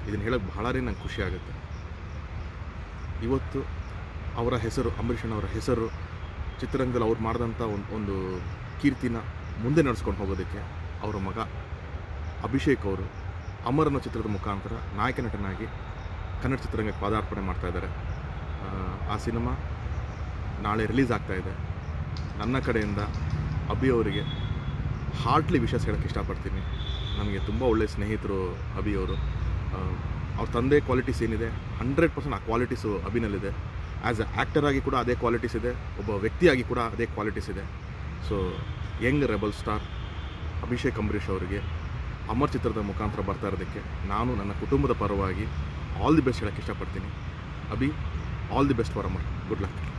ಇದನ್ನು ಹೇಳೋಕ್ಕೆ ಬಹಳನೇ ನಂಗೆ ಖುಷಿ ಆಗುತ್ತೆ ಇವತ್ತು ಅವರ ಹೆಸರು ಅಂಬರೀಷಣ್ಣವರ ಹೆಸರು ಚಿತ್ರರಂಗದಲ್ಲಿ ಅವ್ರು ಮಾಡಿದಂಥ ಒಂದು ಒಂದು ಕೀರ್ತಿನ ಮುಂದೆ ನಡೆಸ್ಕೊಂಡು ಹೋಗೋದಕ್ಕೆ ಅವರ ಮಗ ಅಭಿಷೇಕ್ ಅವರು ಅಮರ್ ಅನ್ನೋ ಚಿತ್ರದ ಮುಖಾಂತರ ನಾಯಕ ನಟನಾಗಿ ಕನ್ನಡ ಚಿತ್ರರಂಗಕ್ಕೆ ಪಾದಾರ್ಪಣೆ ಮಾಡ್ತಾ ಇದ್ದಾರೆ ಆ, ಆ ಸಿನಿಮಾ ನಾಳೆ ರಿಲೀಸ್ ಆಗ್ತಾ ಇದೆ ನನ್ನ ಕಡೆಯಿಂದ ಅಭಿ ಅವರಿಗೆ ಹಾರ್ಟ್ಲಿ ವಿಷಸ್ ಹೇಳೋಕ್ಕೆ ಇಷ್ಟಪಡ್ತೀನಿ ನನಗೆ ತುಂಬ ಒಳ್ಳೆಯ ಸ್ನೇಹಿತರು ಅಭಿ ಅವರು ಆ, ಅವ್ರ ತಂದೆ ಕ್ವಾಲಿಟೀಸ್ ಏನಿದೆ ಹಂಡ್ರೆಡ್ ಪರ್ಸೆಂಟ್ ಆ ಕ್ವಾಲಿಟೀಸು ಅಭಿನಲ್ಲಿದೆ ಆ್ಯಸ್ ಅ ಆ್ಯಕ್ಟರ್ ಆಗಿ ಕೂಡ ಅದೇ ಕ್ವಾಲಿಟೀಸ್ ಇದೆ ಒಬ್ಬ ವ್ಯಕ್ತಿಯಾಗಿ ಕೂಡ ಅದೇ ಕ್ವಾಲಿಟೀಸ್ ಇದೆ so young rebel star Abhishek Ambareesh ಅವರಿಗೆ ಅಮರ್ ಚಿತ್ರದ ಮುಖಾಂತರ ಬರ್ತಾ ಇರೋದಕ್ಕೆ ನಾನು ನನ್ನ ಕುಟುಂಬದ ಪರವಾಗಿ ಆಲ್ ದಿ ಬೆಸ್ಟ್ ಹೇಳೋಕ್ಕೆ ಇಷ್ಟಪಡ್ತೀನಿ Abhi all the best for Amar good luck